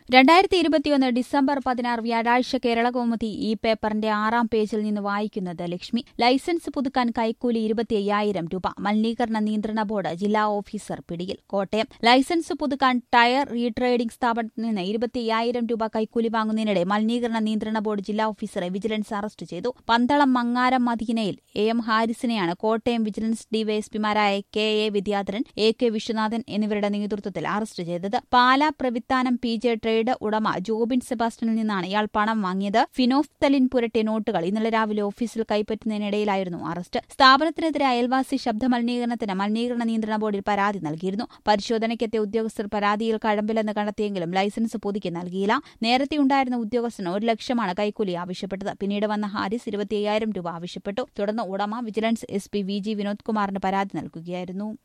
രണ്ടായിരത്തി ഇരുപത്തിയൊന്ന് ഡിസംബർ പതിനാറ് വ്യാഴാഴ്ച കേരള കൗമുദി ഈ പേപ്പറിന്റെ ആറാം പേജിൽ നിന്ന് വായിക്കുന്നത് ലക്ഷ്മി ലൈസൻസ് പുതുക്കാൻ കൈക്കൂലി ഇരുപത്തി അയ്യായിരം രൂപ മലിനീകരണ നിയന്ത്രണ ബോർഡ് ജില്ലാ ഓഫീസർ പിടിയിൽ കോട്ടയം ലൈസൻസ് പുതുക്കാൻ ടയർ റീട്രേഡിംഗ് സ്ഥാപനത്തിൽ നിന്ന് ഇരുപത്തി അയ്യായിരം രൂപ കൈക്കൂലി വാങ്ങുന്നതിനിടെ മലിനീകരണ നിയന്ത്രണ ബോർഡ് ജില്ലാ ഓഫീസറെ വിജിലൻസ് അറസ്റ്റ് ചെയ്തു പന്തളം മങ്ങാരം മദീനയിൽ എ എം ഹാരിസിനെയാണ് കോട്ടയം വിജിലൻസ് ഡിവൈഎസ്പിമാരായ K A Vidyadharan A K Viswanathan എന്നിവരുടെ നേതൃത്വത്തിൽ അറസ്റ്റ് ചെയ്തത് Pala Pravithanam P J trade ഉടമ ജോബിൻ സെബാസ്റ്റ്യനിൽ നിന്നാണ് ഇയാൾ പണം വാങ്ങിയത് ഫിനോഫ്തലിൻ പുരട്ടിയ നോട്ടുകൾ ഇന്നലെ രാവിലെ ഓഫീസിൽ കൈപ്പറ്റുന്നതിനിടയിലായിരുന്നു അറസ്റ്റ് സ്ഥാപനത്തിനെതിരെ അയൽവാസി ശബ്ദ മലിനീകരണത്തിന് മലിനീകരണ നിയന്ത്രണ ബോർഡിൽ പരാതി നൽകിയിരുന്നു പരിശോധനയ്ക്കെത്തിയ ഉദ്യോഗസ്ഥർ പരാതിയിൽ കഴമ്പില്ലെന്ന് കണ്ടെത്തിയെങ്കിലും ലൈസൻസ് പുതുക്കി നൽകിയില്ല നേരത്തെ ഉണ്ടായിരുന്ന ഉദ്യോഗസ്ഥന് ഒരു ലക്ഷമാണ് കൈക്കൂലി ആവശ്യപ്പെട്ടത് പിന്നീട് വന്ന ഹാരിസ് ഇരുപത്തി അയ്യായിരം രൂപ ആവശ്യപ്പെട്ടു തുടർന്ന് ഉടമ vigilance S P V G Vinod കുമാറിന് പരാതി നൽകുകയായിരുന്നു